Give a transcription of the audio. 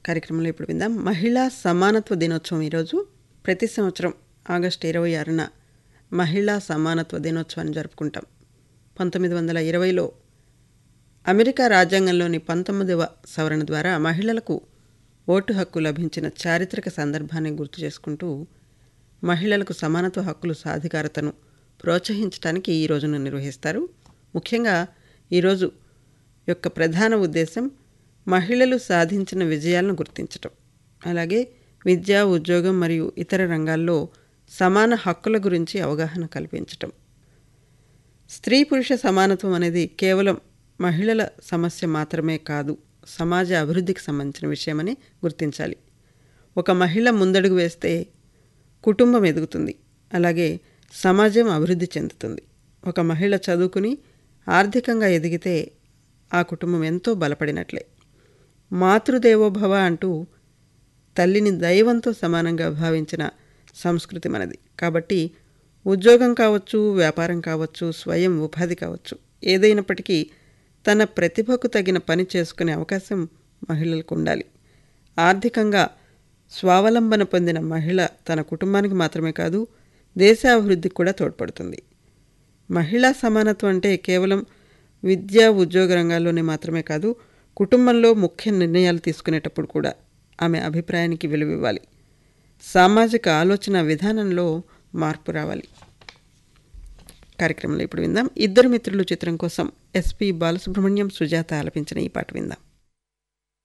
కార్యక్రమంలో ఇప్పుడు విందాం మహిళా సమానత్వ దినోత్సవం ఈరోజు ప్రతి సంవత్సరం ఆగస్టు ఇరవై ఆరున మహిళా సమానత్వ దినోత్సవాన్ని జరుపుకుంటాం పంతొమ్మిది వందల ఇరవైలో అమెరికా రాజ్యాంగంలోని పంతొమ్మిదవ సవరణ ద్వారా మహిళలకు ఓటు హక్కు లభించిన చారిత్రక సందర్భాన్ని గుర్తు చేసుకుంటూ మహిళలకు సమానత్వ హక్కులు సాధికారతను ప్రోత్సహించడానికి ఈ రోజును నిర్వహిస్తారు ముఖ్యంగా ఈరోజు యొక్క ప్రధాన ఉద్దేశం మహిళలు సాధించిన విజయాలను గుర్తించటం అలాగే విద్య ఉద్యోగం మరియు ఇతర రంగాల్లో సమాన హక్కుల గురించి అవగాహన కల్పించటం స్త్రీ పురుష సమానత్వం అనేది కేవలం మహిళల సమస్య మాత్రమే కాదు సమాజ అభివృద్ధికి సంబంధించిన విషయమని గుర్తించాలి ఒక మహిళ ముందడుగు వేస్తే కుటుంబం ఎదుగుతుంది అలాగే సమాజం అభివృద్ధి చెందుతుంది ఒక మహిళ చదువుకుని ఆర్థికంగా ఎదిగితే ఆ కుటుంబం ఎంతో బలపడినట్లే మాతృదేవోభవ అంటూ తల్లిని దైవంతో సమానంగా భావించిన సంస్కృతి మనది కాబట్టి ఉద్యోగం కావచ్చు వ్యాపారం కావచ్చు స్వయం ఉపాధి కావచ్చు ఏదైనప్పటికీ తన ప్రతిభకు తగిన పని చేసుకునే అవకాశం మహిళలకు ఉండాలి ఆర్థికంగా స్వావలంబన పొందిన మహిళ తన కుటుంబానికి మాత్రమే కాదు దేశాభివృద్ధికి కూడా తోడ్పడుతుంది మహిళా సమానత్వం అంటే కేవలం విద్యా ఉద్యోగ రంగాల్లోనే మాత్రమే కాదు కుటుంబంలో ముఖ్య నిర్ణయాలు తీసుకునేటప్పుడు కూడా ఆమె అభిప్రాయానికి విలువివ్వాలి సామాజిక ఆలోచన విధానంలో మార్పు రావాలి కార్యక్రమంలో ఇప్పుడు విందాం ఇద్దరు మిత్రులు చిత్రం కోసం ఎస్పి బాలసుబ్రహ్మణ్యం సుజాత ఆలపించిన ఈ పాట విందాం